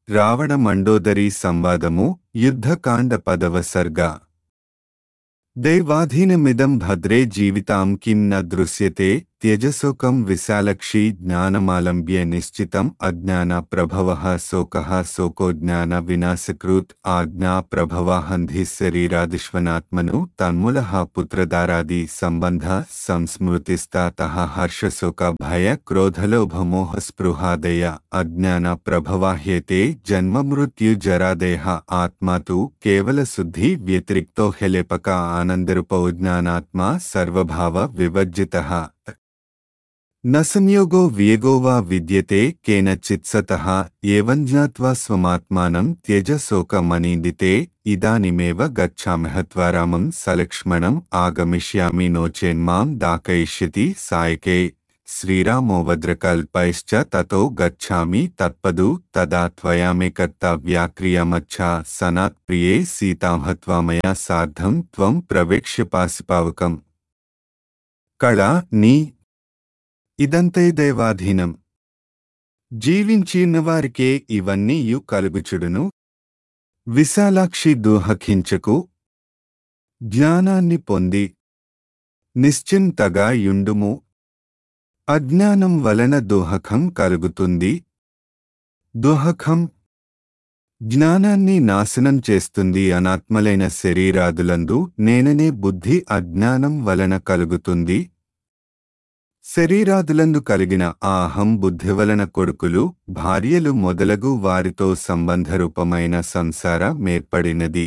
రావణ మండోదరి సంవాదము యుద్ధకాండ పదవ సర్గ దైవాధీనమిదం భద్రే జీవితాం కిం న దృశ్యతే త్యజశోకం విశాలక్షి జ్ఞానమాలంబ్య నిశ్చితం అజ్ఞాన ప్రభవ శోక శోకో జ్ఞాన వినాశకృత్ ఆజ్ఞా ప్రభవాహంధి శరీరాదిష్వనాత్మను తన్ముల పుత్రదారాది సంబంధ సంస్మృతిస్తాత హర్షశోక భయ క్రోధలోభమోహ స్పృహాదయ అజ్ఞాన ప్రభవాహ్యతే జన్మ మృత్యు జరాదేహ ఆత్మా తు కేవల శుద్ధి వ్యతిరిక్తో హెలేపక ఆనందరూపౌజ్ఞానాత్మ సర్వభావ వివర్జిత న సంయోగో వియోగో వా విద్యతే కేనచిత్ సతః ఏవం జ్ఞాత్వా స్వమాత్మానం త్యజ శోకమనిందితే ఇదానిమేవ గచ్ఛామః త్వరామం సలక్ష్మణం ఆగమిష్యామి నోచేన్మాం దాకయిష్యతి సాయకే శ్రీరామోవద్రకల్పైశ్చ తతో గచ్ఛామి తత్పదు తదా త్వయా మే కర్తవ్యాక్రియమచ్చా సనాత్ ప్రియే సీతాంహత్వామయా సార్ధం త్వం ప్రవేక్ష్య పాసిపావకం కళ నీ ఇదంతై దైవాధీనం జీవించినవారికే ఇవన్నీయు కలుగుచుడును విశాలాక్షి దూహకించకు జ్ఞానాన్ని పొంది నిశ్చింతగా యుండుము అజ్ఞానం వలన దోహకం కలుగుతుంది దోహకం జ్ఞానాన్ని నాశనం చేస్తుంది అనాత్మలైన శరీరాదులందు నేననే బుద్ధి అజ్ఞానం వలన కలుగుతుంది శరీరాదులందు కలిగిన ఆ అహం బుద్ధి వలన కొడుకులు భార్యలు మొదలగు వారితో సంబంధరూపమైన సంసార మేర్పడినది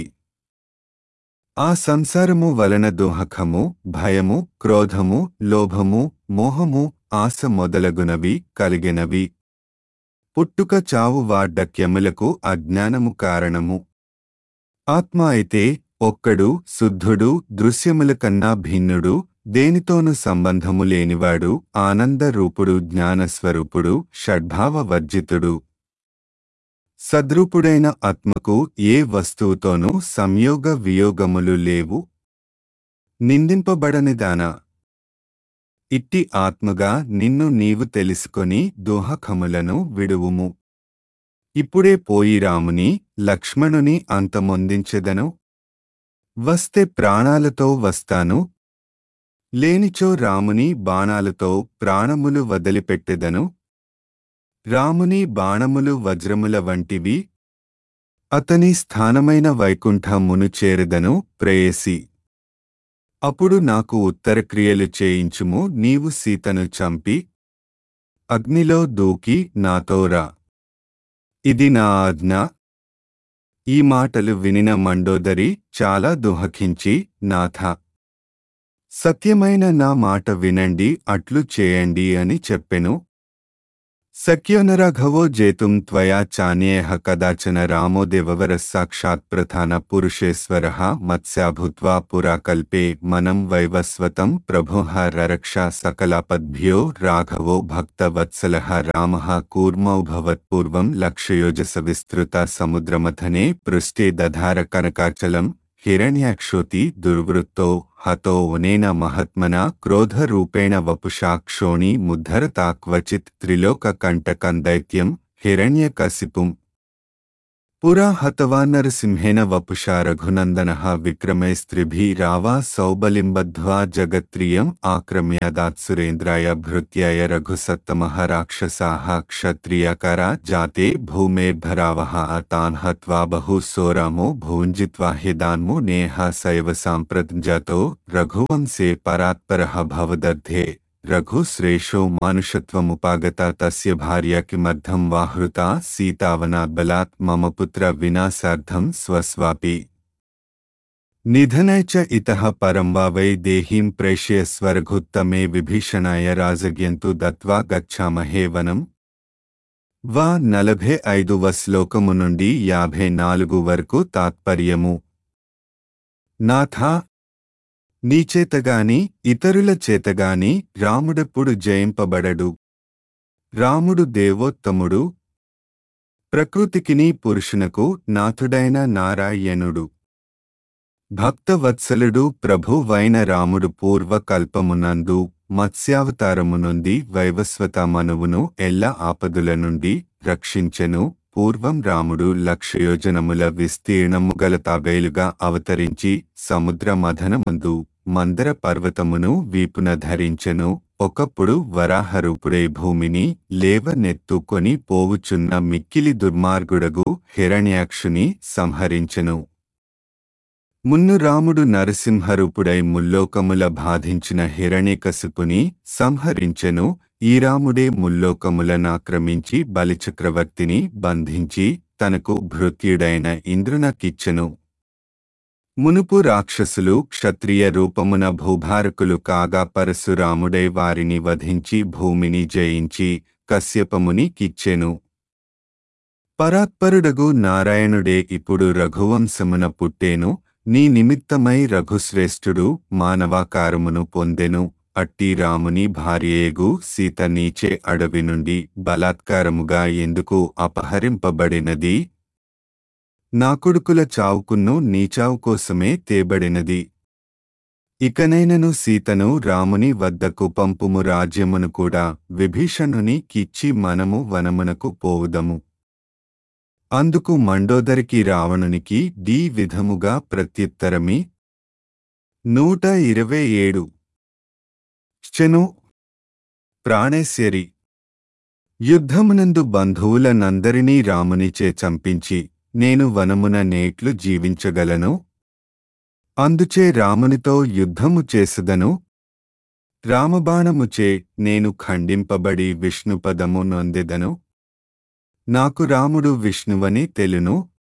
ఆ సంసారము వలన దోహకము భయము క్రోధము లోభము మోహము ఆశ మొదలగునవి కలిగినవి పుట్టుక చావు వాడ్డక్యములకు అజ్ఞానము కారణము ఆత్మ అయితే ఒక్కడు శుద్ధుడు దృశ్యముల కన్నా భిన్నుడు దేనితోను సంబంధము లేనివాడు ఆనందరూపుడు జ్ఞానస్వరూపుడు షడ్భావ వర్జితుడు సద్రూపుడైన ఆత్మకు ఏ వస్తువుతోనూ సంయోగ వియోగములు లేవు నిందింపబడనిదానా ఇట్టి ఆత్మగా నిన్ను నీవు తెలుసుకొని దోహకములను విడువుము ఇప్పుడే పోయి రాముని లక్ష్మణుని అంతమొందించెదను వస్తే ప్రాణాలతో వస్తాను లేనిచో రాముని బాణాలతో ప్రాణములు వదిలిపెట్టెదను రాముని బాణములు వజ్రముల వంటివి అతని స్థానమైన వైకుంఠమును చేరదను ప్రేయసి అప్పుడు నాకు ఉత్తరక్రియలు చేయించుము నీవు సీతను చంపి అగ్నిలో దూకి నాతోరా ఇది నా ఆజ్ఞ ఈ మాటలు వినిన మండోదరి చాలా దుహకించి నాథ సత్యమైన నా మాట వినండి అట్లు చేయండి అని చెప్పెను సఖ్యోనరాఘవో జేతుం త్వయా చాన్యేహ కదాచన రామో దేవవర సాక్షాత్ ప్రధాన పురుషేశ్వర మత్స్యాభూత్వా పురాకల్పే మనం వైవస్వతం ప్రభోః రరక్ష సకలాపద్భ్యో రాఘవో భక్తవత్సల రామ కూర్మౌ భవత్పూర్వం లక్షయోజస విస్తృత సముద్రమథనే పృష్ఠే దధార కనకాచలం హిరణ్యాక్షోతి దుర్వృత్తో హతో వనేన మహాత్మనా క్రోధరూపేణ వపుషా క్షోణి ముద్ధరతా క్వచిత్ త్రిలోక కంటకం దైత్యం హిరణ్యకశిపుం పురా హతవా నరసింహేన వపుషా రఘునందన విక్రమైస్త్రిభిరావా సౌబలింబద్ధ్వా జగత్రియం ఆక్రమ్యాదాత్సురేంద్రాయ భృత్యాయ రఘుసత్తమః రాక్షసాः క్షత్రియకరా జాతే భూమేర్భరావः తాన్ హత్వా బహుసోరామో భుञ्जित्वा ह्यदान्मो नेह सैव साम्प्रज्ञातो रघुवंशे परात्परः भवदर्धे రఘుశ్రేషో మానుషత్వముపాగత తస్య భార్య కిమర్థం వాహృతా సీతావనాద్బలాత్ మమ పుత్ర వినాశార్థం స్వస్వాపి నిధనై చ ఇతః పరం వా వై దేహీం ప్రేష్య స్వర్ఘుత్తమే విభీషణాయ రాజగ్యంతు దత్వా గచ్ఛామహే వనం వా నలభై ఐదువ శ్లోకము నుండి యాభై నాలుగు వరకు తాత్పర్యము నాథా నీచేతగాని ఇతరుల చేతగాని రాముడెప్పుడు జయింపబడడు రాముడు దేవోత్తముడు ప్రకృతికిని పురుషునకు నాథుడైన నారాయణుడు భక్తవత్సలుడు ప్రభువైన రాముడు పూర్వకల్పమునందు మత్స్యావతారము నుండి వైవస్వత మనువును ఎల్ల ఆపదుల నుండి రక్షించెను పూర్వం రాముడు లక్షయోజనముల విస్తీర్ణము గల తాబేలుగా అవతరించి సముద్ర మథనమందు మందర పర్వతమును వీపున ధరించెను ఒకప్పుడు వరాహరూపుడై భూమిని లేవనెత్తుకొని పోవుచున్న మిక్కిలి దుర్మార్గుడగు హిరణ్యాక్షుని సంహరించెను మున్ను రాముడు నరసింహరూపుడై ముల్లోకముల బాధించిన హిరణ్యకశిపుని సంహరించెను ఈ రాముడే ముల్లోకములనాక్రమించి బలిచక్రవర్తిని బంధించి తనకు భృత్యుడైన ఇంద్రునకిచ్చెను మునుపు రాక్షసులు క్షత్రియ రూపమున భూభారకులు కాగా పరశురాముడై వారిని వధించి భూమిని జయించి కశ్యపముని కిచ్చెను పరాత్పరుడగు నారాయణుడే ఇప్పుడు రఘువంశమున పుట్టేను నీ నిమిత్తమై రఘుశ్రేష్ఠుడు మానవాకారమును పొందెను అట్టి రాముని భార్యేగు సీత నీచే అడవి నుండి బలాత్కారముగా ఎందుకు అపహరింపబడినది నా కొడుకుల చావుకును నీచావు కోసమే తేబడినది ఇకనైనను సీతను రాముని వద్దకు పంపుము రాజ్యమును కూడా విభీషణుని కిచ్చి మనము వనమునకు పోవుదము అందుకు మండోదరికి రావణునికి డీ విధముగా ప్రత్యుత్తరమి నూట ఇరవై ఏడు శను ప్రాణేశ్వరి యుద్ధమునందు బంధువులనందరినీ రామునిచే చంపించి నేను వనమున నేట్లు జీవించగలను అందుచే రామునితో యుద్ధము చేసదను రామబాణముచే నేను ఖండింపబడి విష్ణుపదము నొందెదను నాకు రాముడు విష్ణువని తెలును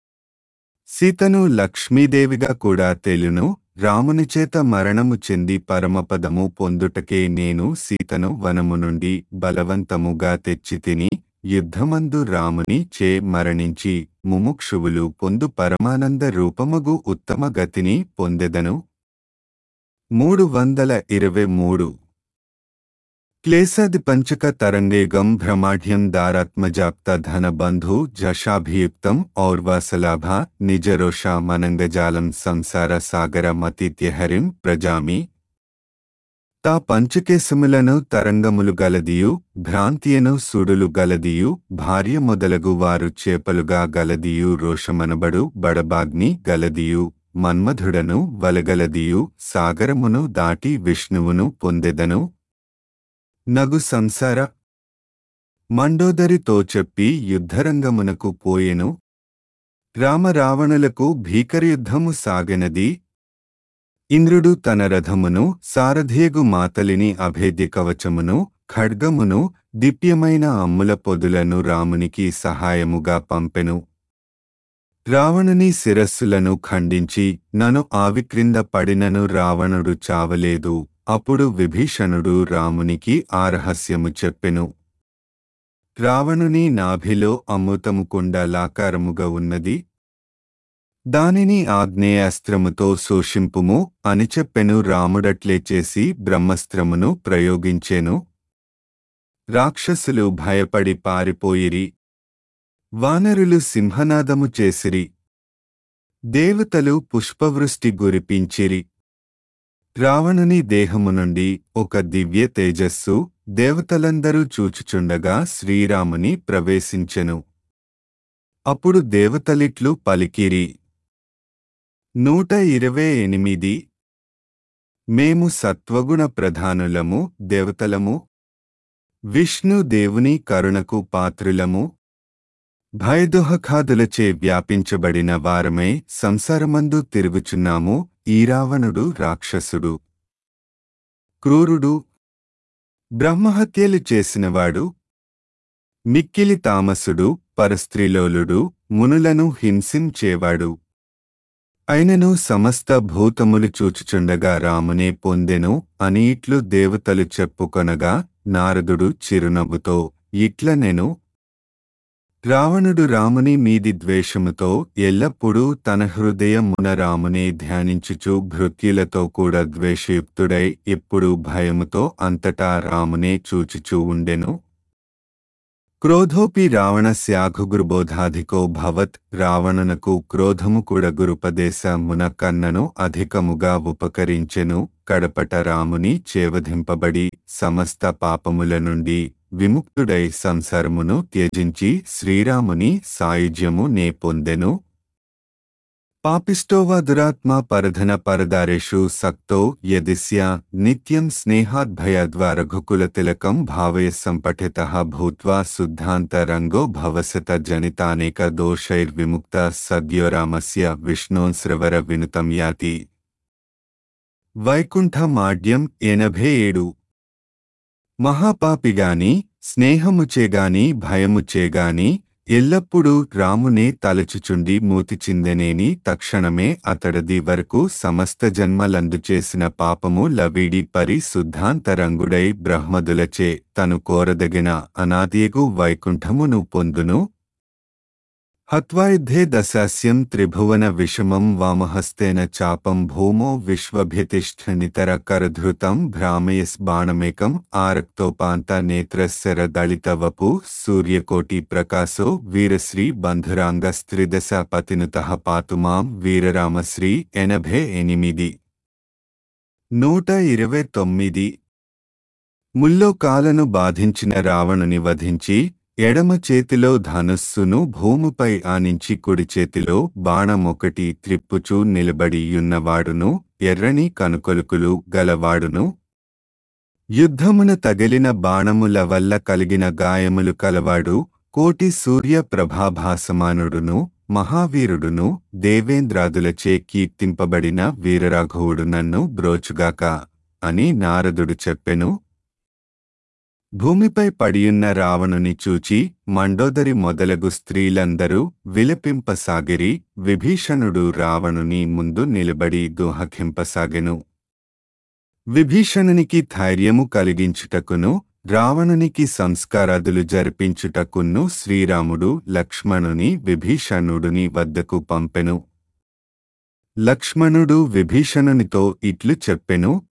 సీతను లక్ష్మీదేవిగా కూడా తెలును రామునిచేత మరణము చెంది పరమపదము పొందుటకే నేను సీతను వనము నుండి బలవంతముగా తెచ్చి తిని యుద్ధమందు రాముని చే మరణించి ముముక్షువులు పొందు పరమానంద రూపమగు ఉత్తమ గతిని పొందెదను మూడు వందల ఇరవై మూడు క్లేశాది పంచక తరంగేగం భ్రమాఢ్యం దారాత్మజాప్త ధన బంధు జషాభియుక్తం ఔర్వాసలాభ నిజరోష మనంగజాలం సంసార సాగర మతిత్యహరిం ప్రజామి తా పంచకేశములను తరంగములు గలదియు భ్రాంతియను సుడులు గలదియు భార్య మొదలగు వారు చేపలుగా గలదియు రోషమనబడు బడబాగ్ని గలదియు మన్మధుడను వలగలదియు సాగరమును దాటి విష్ణువును పొందెదను నగు సంసార మండోదరితో చెప్పి యుద్ధరంగమునకు పోయెను రామరావణులకు భీకరయుద్ధము సాగెనది ఇంద్రుడు తన రథమును సారథేగు మాతలిని అభేద్య కవచమును ఖడ్గమును దిప్యమైన అమ్ముల పొదులను రామునికి సహాయముగా పంపెను రావణుని శిరస్సులను ఖండించి నను ఆవిక్రింద పడినను రావణుడు చావలేదు అప్పుడు విభీషణుడు రామునికి ఆ రహస్యము చెప్పెను రావణుని నాభిలో అమృతము కుండలాకారముగా ఉన్నది దానిని ఆగ్నేయాస్త్రముతో శోషింపుము అని చెప్పెను రాముడట్లే చేసి బ్రహ్మస్త్రమును ప్రయోగించెను రాక్షసులు భయపడి పారిపోయిరి వానరులు సింహనాదము చేసిరి దేవతలు పుష్పవృష్టి గురిపించిరి రావణుని దేహము నుండి ఒక దివ్య తేజస్సు దేవతలందరూ చూచుచుండగా శ్రీరాముని ప్రవేశించెను అప్పుడు దేవతలిట్లు పలికిరి నూట ఇరవై ఎనిమిది మేము సత్వగుణ ప్రధానులము దేవతలము విష్ణు దేవుని కరుణకు పాత్రులము భయదుహఖాదులచే వ్యాపించబడిన వారమై సంసారమందు తిరుగుచున్నాము ఈ రావణుడు రాక్షసుడు క్రూరుడు బ్రహ్మహత్యలు చేసినవాడు మిక్కిలి తామసుడు పరస్త్రీలోలుడు మునులను హింసించేవాడు అయినను సమస్త భూతములు చూచుచుండగా రామునే పొందెను అని ఇట్లు దేవతలు చెప్పుకొనగా నారదుడు చిరునవ్వుతో ఇట్ల నేను రావణుడు రాముని మీది ద్వేషముతో ఎల్లప్పుడూ తన హృదయమున రామునే ధ్యానించుచు భృత్యులతో కూడా ద్వేషయుక్తుడై ఎప్పుడు భయముతో అంతటా రామునే చూచుచూ ఉండెను క్రోధోపి రావణస్యాఘుగురుబోధాధికో భవత్ రావణునకు క్రోధము కూడా గురుపదేశమున కన్నను అధికముగా ఉపకరించెను కడపట రాముని చేవధింపబడి సమస్త పాపముల నుండి విముక్తుడై సంసారమును త్యజించి శ్రీరాముని సాయుజ్యము నే పొందెను పాపిష్టోవా దురాత్మా పరధన పరదారేషు సక్తో యదిస్య నిత్యం స్నేహాద్భయద్వా రఘుకులతిలకం భావయ సంపఠిత భూత్వా శుద్ధాంతరంగో భవసత జనితానేక దోషైర్విముక్త సద్యో రామస్య విష్ణోన్స్రవర వినుతం యాతి వైకుంఠమాడ్యం ఎనభై ఏడు మహాపాపిగాని స్నేహముచేగాని భయముచేగాని ఎల్లప్పుడూ రామునే తలచుచుండి మూతి చిందనేని తక్షణమే అతడది వరకు సమస్త జన్మలందు చేసిన పాపము లవిడి పరి శుద్ధాంతరంగుడై బ్రహ్మదులచే తను కోరదగిన అనాదియగు వైకుంఠమును పొందును హత్వాయుద్ధే దశాస్యం త్రిభువన విషమం వామహస్తేన చాపం భూమో విశ్వభ్యతిష్ఠనితర కరధృతం భ్రామయస్ బాణమేకం ఆరక్తోపాంత నేత్రశర దళిత వపు సూర్యకోటి ప్రకాశో వీరశ్రీ బంధురాంగ స్త్రిదశ పతినుత పాతుమాం వీరరామశ్రీ ఎనభై ఎనిమిది నూట ఇరవై తొమ్మిది ముల్లోకాలను బాధించిన రావణుని వధించి ఎడమ చేతిలో ధనుస్సును భూమిపై ఆనించి కుడి చేతిలో బాణమొకటి త్రిప్పుచూ నిలబడియున్నవాడును ఎర్రని కనుకొలుకులు గలవాడును యుద్ధమున తగిలిన బాణముల వల్ల కలిగిన గాయములు కలవాడు కోటి సూర్య ప్రభాభాసమానుడును మహావీరుడును దేవేంద్రాదులచే కీర్తింపబడిన వీరరాఘవుడు నన్ను బ్రోచుగాక అని నారదుడు చెప్పెను భూమిపై పడియున్న రావణుని చూచి మండోదరి మొదలగు స్త్రీలందరూ విలపింపసాగిరి విభీషణుడు రావణుని ముందు నిలబడి దుహకింపసాగెను విభీషణునికి ధైర్యము కలిగించుటకును రావణునికి సంస్కారాదులు జరిపించుటకును శ్రీరాముడు లక్ష్మణుని విభీషణుడుని వద్దకు పంపెను లక్ష్మణుడు విభీషణునితో ఇట్లు చెప్పెను